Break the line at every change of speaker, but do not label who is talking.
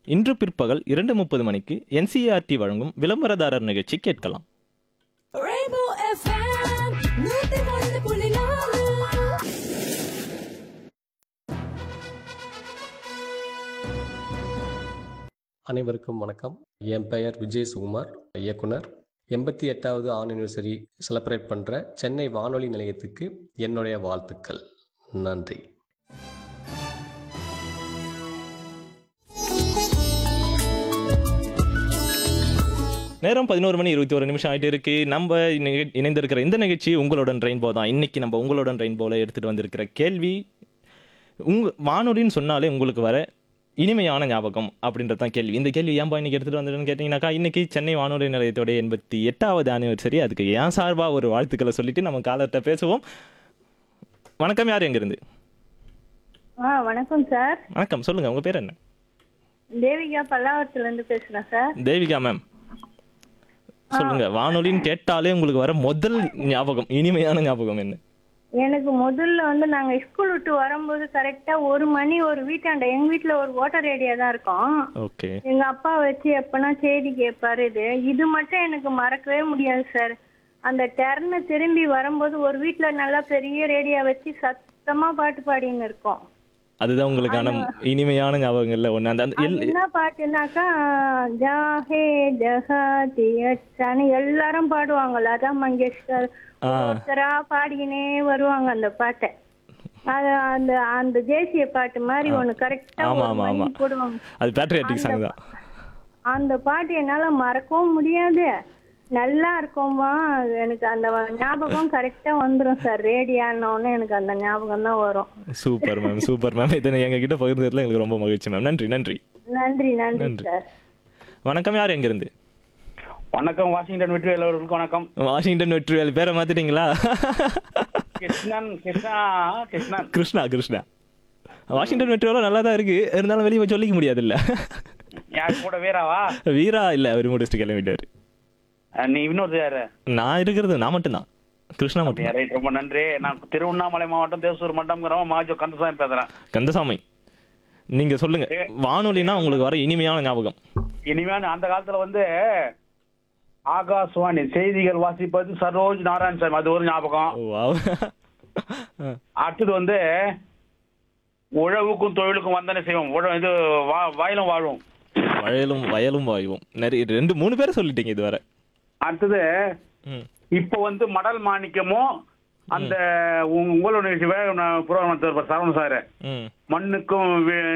இன்று பிற்பகல் இரண்டு முப்பது மணிக்கு என்சிஆர்டி வழங்கும் விளம்பரதாரர் நிகழ்ச்சி கேட்கலாம்
Rainbow FM, நூத்தி ஒன்று புள்ளி நாலு
அனைவருக்கும் வணக்கம் என் பெயர் விஜய் சுகுமார் இயக்குனர் எண்பத்தி எட்டாவது ஆனிவர்சரி செலிப்ரேட் பண்ணுற சென்னை வானொலி நிலையத்துக்கு என்னுடைய வாழ்த்துக்கள் நன்றி
நேரம் பதினோரு மணி இருபத்தி ஒரு நிமிஷம் ஆயிட்டு இருக்கு நம்ம இணை- இணைந்திருக்கிற இந்த நிகழ்ச்சி உங்களுடன் ரெயின்போ தான் இன்னைக்கு நம்ம உங்களுடன் ரெயின்போல எடுத்துட்டு வந்திருக்கிற கேள்வி உங்க வானொலின்னு சொன்னாலே உங்களுக்கு வர இனிமையான ஞாபகம் அப்படின்றது தான் கேள்வி இந்த கேள்வி ஏன்பா இன்னைக்கு எடுத்துட்டு வந்துருன்னு கேட்டீங்கன்னாக்கா இன்னைக்கு சென்னை வானொலி நிலையத்தோட எண்பத்தி எட்டாவது ஆனிவர்சரி அதுக்கு ஏன் சார்பா ஒரு வாழ்த்துக்களை சொல்லிட்டு நம்ம காலர்கிட்ட பேசுவோம் வணக்கம் யார் எங்கிருந்து
ஆ வணக்கம் சார்
வணக்கம் சொல்லுங்க உங்க பேர் என்ன
தேவிகா பல்லாவரத்துல இருந்து பேசுறேன் சார்
தேவிகா மேம் சொல்லுங்க வானொலின்னு கேட்டாலே உங்களுக்கு வர முதல் ஞாபகம் இனிமையான ஞாபகம் என்ன
எனக்கு முதல்ல வந்து நாங்க ஸ்கூல் விட்டு வரும்போது கரெக்டா ஒரு மணி ஒரு வீட்டாண்ட எங்க வீட்ல ஒரு ஓட்டர் ரேடியோ தான் இருக்கும்
ஓகே
எங்க அப்பா வச்சு எப்பனா செய்தி கேட்பாரு இது இது மட்டும் எனக்கு மறக்கவே முடியாது சார் அந்த டர்னு திரும்பி வரும்போது ஒரு வீட்ல நல்லா பெரிய ரேடியோ வச்சு சத்தமா பாட்டு பாடின்னு இருக்கோம்
அதுதான் உங்களுக்கான இனிமையான ஞாபகங்கள்ல ஒண்ணு அந்த அந்த
அது
எல்-
என்ன பாட்டுனாக்கா ஜாஹே ஜஹாதி அச்சான்னு எல்லாரும் பாடுவாங்க லதா மங்கேஷ்கர்
ஆ.
ஒருத்தரா பாடிக்கினே வருவாங்க அந்த பாட்டை அது அந்த அந்த தேசிய பாட்டு மாதிரி ஒண்ணு கரெக்டா
ஆமா,
ஒரு
ஆமா,
மணி
ஆமா.
போடுவாங்க
அது பேட்ரியாட்டிக் சாங் தான்
அந்த பாட்டு என்னால மறக்கவும் முடியாது நல்லா இருக்குமா அது எனக்கு அந்த ஞாபகம் கரெக்டா வந்துரும் சார் ரேடியானோன்னு எனக்கு அந்த ஞாபகம் தான் வரும்
சூப்பர் மேம் சூப்பர் மேம் இதை எங்க கிட்ட பகிர்ந்ததுல எங்களுக்கு ரொம்ப மகிழ்ச்சி மேம் நன்றி நன்றி
நன்றி நன்றி
நன்றி.
சார்
வணக்கம் யார் எங்கிருந்து
வணக்கம் வாஷிங்டன் வெற்றி எல்லோருக்கும் வணக்கம்
வாஷிங்டன் வெற்றிவேல் பேரை மாத்திட்டீங்களா
கிருஷ்ணன் கிருஷ்ணா கிருஷ்ணன்
கிருஷ்ணா கிருஷ்ணா வாஷிங்டன் வெற்றிவேலும் நல்லா தான் இருக்கு இருந்தாலும் வெளியே போய் சொல்லிக்க முடியாது இல்ல
யார் கூட வீராவா
வீரா இல்ல அவர் முடிச்சுட்டு கிளம்பிட்டாரு
அஹ் நீ இன்னொரு யாரு
நான் இருக்கிறது நான் மட்டும்தான் கிருஷ்ணா மட்டும்
அப்படியா? ரைட் ரொம்ப நன்றி நான் திருவண்ணாமலை மாவட்டம் தேசூர் மட்டம்ங்கிறவன் மாஜோ கந்தசாமி பேசுறேன்
கந்தசாமி நீங்க சொல்லுங்க வானொலினா உங்களுக்கு வர இனிமையான ஞாபகம்
இனிமேல் அந்த காலத்துல வந்து ஆகாஷ்வாணி செய்திகள் வாசிப்பது சரோஜ் நாராயணசாமி அது ஒரு ஞாபகம்
ஓ, wow.
அடுத்தது வந்து உழவுக்கும் தொழிலுக்கும் வந்தனை செய்வோம் உழ இது வா- வாயிலும் வாழும்
வயலும் வயலும் வாயுவும் நிறைய ரெண்டு மூணு பேரை சொல்லிட்டீங்க இதுவரை
அடுத்தது
ம்
இப்போ வந்து மடல் மாணிக்கமும் அந்த உ- உங்களோட நிகழ்ச்சி வேக புரோகிராம் சரவணன் சார்
ம்
மண்ணுக்கும் வி-